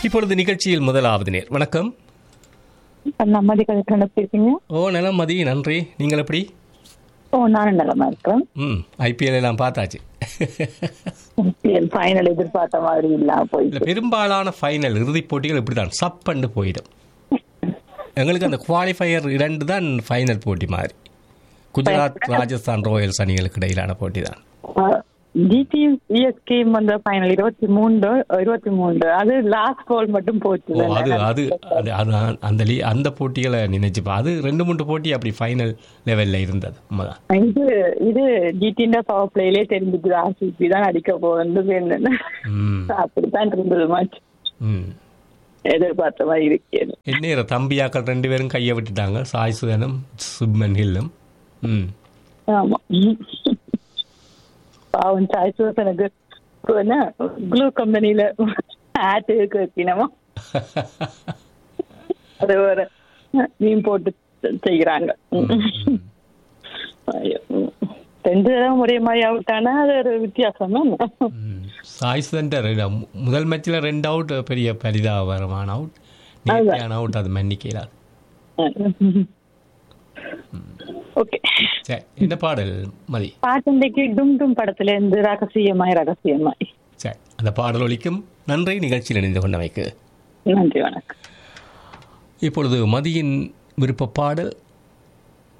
இப்பொழுது நிகழ்ச்சியில் முதலாவது நேர் வணக்கம் நம்மதி கதை அனுப்பியிருக்கீங்க ஓ நலம் மதி நன்றி நீங்கள் எப்படி ஓ நானும் நலமா இருக்கிறேன் ம் ஐபிஎல் எல்லாம் பார்த்தாச்சு ஃபைனல் எதிர்பார்த்த மாதிரி இல்லாம இல்லை போயிட்டு பெரும்பாலான ஃபைனல் இறுதிப் போட்டிகள் இப்படி தான் சப்பண்டு போயிடும் எங்களுக்கு அந்த குவாலிஃபயர் இரண்டு தான் ஃபைனல் போட்டி மாதிரி குஜராத் ராஜஸ்தான் ராயல்ஸ் அணிகளுக்கு இடையிலான போட்டி தான் ஜிடியும் சிஎஸ்கே வந்த ஃபைனல் இருபத்தி மூன்று இருபத்தி மூன்று அது லாஸ்ட் கோல் மட்டும் போச்சு ஓ அது அது அது அது அந்த லீ அந்த போட்டிகளை நினைச்சுப்பா அது ரெண்டு மூன்று போட்டி அப்படி ஃபைனல் லெவலில் இருந்தது உண்மைதான் இது இது ஜிடின்ற பவர் பிளேலே தெரிஞ்சுது ஆர்சிபி தான் அடிக்க போகுது ம் அப்படித்தான் இருந்தது மேட்ச் ம் எதிர்பார்த்த மாதிரி இருக்கிறது என்ன தம்பியாக்கள் ரெண்டு பேரும் கையை விட்டுட்டாங்க சாய் சுதனும் சுப்மன் ஹில்லும் ம் ஆமா பாவம் சாய்ஸ் எனக்கு என்ன க்ளூ கம்பெனில ஆட் வைக்கணுமா அது ஒரு மீன் போட்டு செய்யறாங்க ஐயோ. ரெண்டு தடவை ஒரே மாதிரி அவுட்டானா அது ஒரு வித்தியாசம் தான் ம். சாய் சுதன்ட்ட முதல் மேட்ச்சில் ரெண்டு அவுட் பெரிய பரிதாபகரமான அவுட் நேர்த்தியான அவுட் அது மன்னிக்கலாது ஓகே சரி என்ன பாடல் மதி பாட்டு இன்றைக்கு டும் டும் படத்துல இருந்து ரகசியமாய் ரகசியமாய் சரி அந்த பாடல் ஒலிக்கும் நன்றி நிகழ்ச்சியில் இணைந்து கொண்டமைக்கு நன்றி வணக்கம் இப்பொழுது மதியின் விருப்ப பாடல்